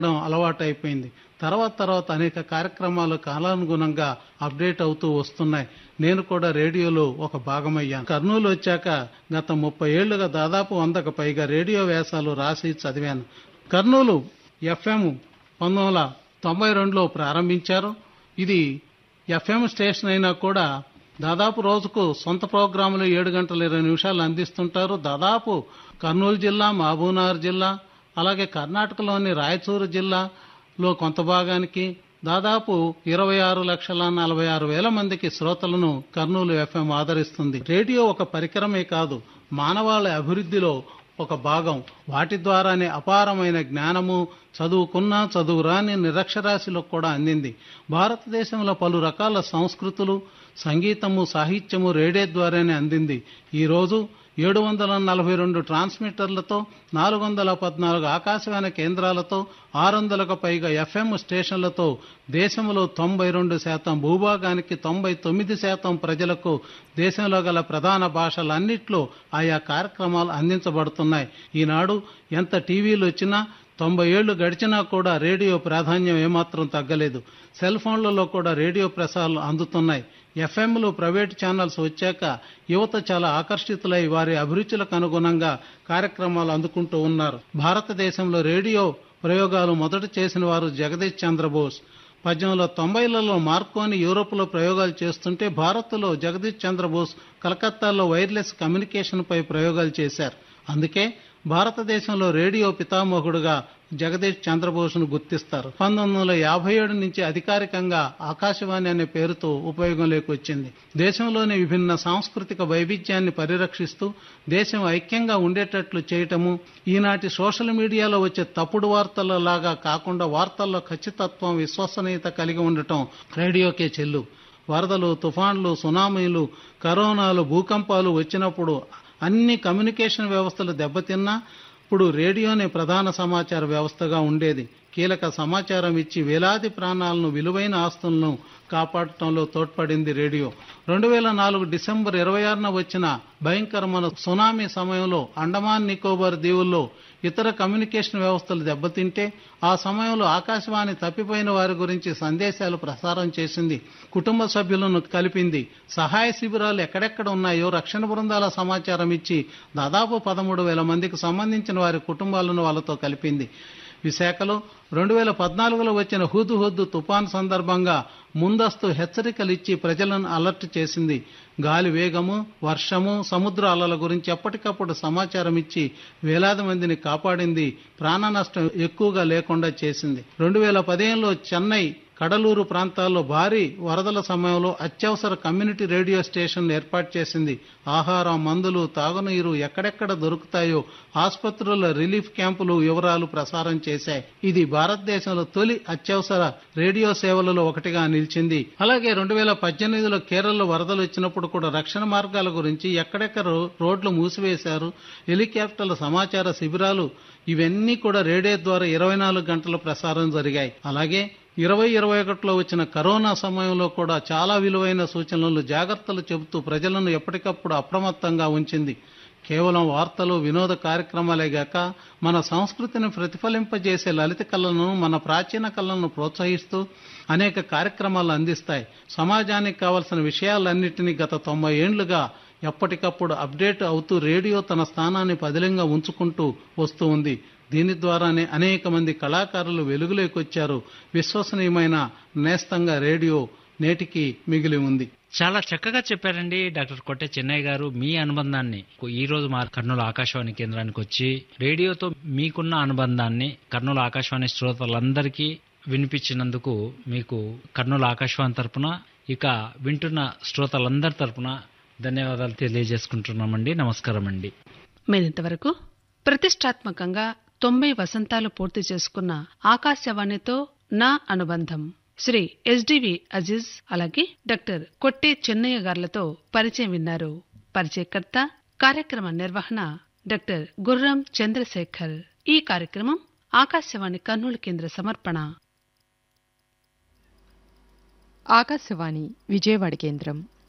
ఉండడం అలవాటైపోయింది తర్వాత తర్వాత అనేక కార్యక్రమాలు కాలానుగుణంగా అప్డేట్ అవుతూ వస్తున్నాయి నేను కూడా రేడియోలో ఒక భాగమయ్యాను కర్నూలు వచ్చాక గత ముప్పై ఏళ్లుగా దాదాపు వందకు పైగా రేడియో వ్యాసాలు రాసి చదివాను కర్నూలు ఎఫ్ఎం పంతొమ్మిది వందల తొంభై రెండులో ప్రారంభించారు ఇది ఎఫ్ఎం స్టేషన్ అయినా కూడా దాదాపు రోజుకు సొంత ప్రోగ్రాములు ఏడు గంటల ఇరవై నిమిషాలు అందిస్తుంటారు దాదాపు కర్నూలు జిల్లా మహబూబ్నగర్ జిల్లా అలాగే కర్ణాటకలోని రాయచూరు జిల్లాలో కొంత భాగానికి దాదాపు ఇరవై ఆరు లక్షల నలభై ఆరు వేల మందికి శ్రోతలను కర్నూలు ఎఫ్ఎం ఆదరిస్తుంది రేడియో ఒక పరికరమే కాదు మానవాళి అభివృద్ధిలో ఒక భాగం వాటి ద్వారానే అపారమైన జ్ఞానము చదువుకున్న చదువు రాని నిరక్షరాశిలో కూడా అందింది భారతదేశంలో పలు రకాల సంస్కృతులు సంగీతము సాహిత్యము రేడియో ద్వారానే అందింది ఈ రోజు ఏడు వందల నలభై రెండు ట్రాన్స్మిటర్లతో నాలుగు వందల పద్నాలుగు ఆకాశవాణి కేంద్రాలతో ఆరు వందలకు పైగా ఎఫ్ఎం స్టేషన్లతో దేశంలో తొంభై రెండు శాతం భూభాగానికి తొంభై తొమ్మిది శాతం ప్రజలకు దేశంలో గల ప్రధాన భాషలన్నిట్లో ఆయా కార్యక్రమాలు అందించబడుతున్నాయి ఈనాడు ఎంత టీవీలు వచ్చినా తొంభై ఏళ్లు గడిచినా కూడా రేడియో ప్రాధాన్యం ఏమాత్రం తగ్గలేదు సెల్ ఫోన్లలో కూడా రేడియో ప్రసారాలు అందుతున్నాయి ఎఫ్ఎంలు ప్రైవేట్ ఛానల్స్ వచ్చాక యువత చాలా ఆకర్షితులై వారి అభిరుచులకు అనుగుణంగా కార్యక్రమాలు అందుకుంటూ ఉన్నారు భారతదేశంలో రేడియో ప్రయోగాలు మొదట చేసిన వారు జగదీష్ చంద్రబోస్ పద్దెనిమిది వందల తొంభైలలో మార్కోని యూరోప్లో ప్రయోగాలు చేస్తుంటే భారత్లో జగదీష్ చంద్రబోస్ కలకత్తాలో వైర్లెస్ కమ్యూనికేషన్ పై ప్రయోగాలు చేశారు అందుకే భారతదేశంలో రేడియో పితామహుడుగా జగదీష్ చంద్రబోస్ను గుర్తిస్తారు పంతొమ్మిది వందల యాభై ఏడు నుంచి అధికారికంగా ఆకాశవాణి అనే పేరుతో ఉపయోగంలోకి వచ్చింది దేశంలోని విభిన్న సాంస్కృతిక వైవిధ్యాన్ని పరిరక్షిస్తూ దేశం ఐక్యంగా ఉండేటట్లు చేయటము ఈనాటి సోషల్ మీడియాలో వచ్చే తప్పుడు వార్తల లాగా కాకుండా వార్తల్లో ఖచ్చితత్వం విశ్వసనీయత కలిగి ఉండటం రేడియోకే చెల్లు వరదలు తుఫాన్లు సునామీలు కరోనాలు భూకంపాలు వచ్చినప్పుడు అన్ని కమ్యూనికేషన్ వ్యవస్థలు దెబ్బతిన్నా ఇప్పుడు రేడియోనే ప్రధాన సమాచార వ్యవస్థగా ఉండేది కీలక సమాచారం ఇచ్చి వేలాది ప్రాణాలను విలువైన ఆస్తులను కాపాడటంలో తోడ్పడింది రేడియో రెండు వేల నాలుగు డిసెంబర్ ఇరవై ఆరున వచ్చిన భయంకరమైన సునామీ సమయంలో అండమాన్ నికోబార్ దీవుల్లో ఇతర కమ్యూనికేషన్ వ్యవస్థలు దెబ్బతింటే ఆ సమయంలో ఆకాశవాణి తప్పిపోయిన వారి గురించి సందేశాలు ప్రసారం చేసింది కుటుంబ సభ్యులను కలిపింది సహాయ శిబిరాలు ఎక్కడెక్కడ ఉన్నాయో రక్షణ బృందాల సమాచారం ఇచ్చి దాదాపు పదమూడు వేల మందికి సంబంధించిన వారి కుటుంబాలను వాళ్ళతో కలిపింది విశాఖలో రెండు వేల పద్నాలుగులో వచ్చిన హుదు హుద్దు తుఫాన్ సందర్భంగా ముందస్తు హెచ్చరికలు ఇచ్చి ప్రజలను అలర్ట్ చేసింది గాలి వేగము వర్షము సముద్ర అలల గురించి ఎప్పటికప్పుడు సమాచారం ఇచ్చి వేలాది మందిని కాపాడింది ప్రాణ నష్టం ఎక్కువగా లేకుండా చేసింది రెండు వేల పదిహేనులో చెన్నై కడలూరు ప్రాంతాల్లో భారీ వరదల సమయంలో అత్యవసర కమ్యూనిటీ రేడియో స్టేషన్ ఏర్పాటు చేసింది ఆహారం మందులు తాగునీరు ఎక్కడెక్కడ దొరుకుతాయో ఆసుపత్రుల రిలీఫ్ క్యాంపులు వివరాలు ప్రసారం చేశాయి ఇది భారతదేశంలో తొలి అత్యవసర రేడియో సేవలలో ఒకటిగా నిలిచింది అలాగే రెండు వేల పద్దెనిమిదిలో కేరళలో వరదలు వచ్చినప్పుడు కూడా రక్షణ మార్గాల గురించి ఎక్కడెక్కడ రోడ్లు మూసివేశారు హెలికాప్టర్ల సమాచార శిబిరాలు ఇవన్నీ కూడా రేడియో ద్వారా ఇరవై నాలుగు గంటల ప్రసారం జరిగాయి అలాగే ఇరవై ఇరవై ఒకటిలో వచ్చిన కరోనా సమయంలో కూడా చాలా విలువైన సూచనలు జాగ్రత్తలు చెబుతూ ప్రజలను ఎప్పటికప్పుడు అప్రమత్తంగా ఉంచింది కేవలం వార్తలు వినోద కార్యక్రమాలే గాక మన సంస్కృతిని ప్రతిఫలింపజేసే లలిత కళలను మన ప్రాచీన కళలను ప్రోత్సహిస్తూ అనేక కార్యక్రమాలు అందిస్తాయి సమాజానికి కావలసిన విషయాలన్నింటినీ గత తొంభై ఏండ్లుగా ఎప్పటికప్పుడు అప్డేట్ అవుతూ రేడియో తన స్థానాన్ని పదిలంగా ఉంచుకుంటూ వస్తూ ఉంది దీని ద్వారానే అనేక మంది కళాకారులు వెలుగులోకి వచ్చారు విశ్వసనీయమైన నేస్తంగా రేడియో నేటికి మిగిలి ఉంది చాలా చక్కగా చెప్పారండి డాక్టర్ కొట్టే చెన్నయ్య గారు మీ అనుబంధాన్ని ఈ రోజు మా కర్నూలు ఆకాశవాణి కేంద్రానికి వచ్చి రేడియోతో మీకున్న అనుబంధాన్ని కర్నూలు ఆకాశవాణి శ్రోతలందరికీ వినిపించినందుకు మీకు కర్నూలు ఆకాశవాణి తరపున ఇక వింటున్న శ్రోతలందరి తరపున ధన్యవాదాలు తెలియజేసుకుంటున్నామండి నమస్కారం అండి మీరింతవరకు ప్రతిష్టాత్మకంగా తొంభై వసంతాలు పూర్తి చేసుకున్న ఆకాశవాణితో నా అనుబంధం శ్రీ ఎస్డివి అజీజ్ అలాగే డాక్టర్ కొట్టే చెన్నయ్య గార్లతో పరిచయం విన్నారు పరిచయకర్త కార్యక్రమ నిర్వహణ డాక్టర్ గుర్రం చంద్రశేఖర్ ఈ కార్యక్రమం ఆకాశవాణి కర్నూలు కేంద్ర సమర్పణ ఆకాశవాణి విజయవాడ కేంద్రం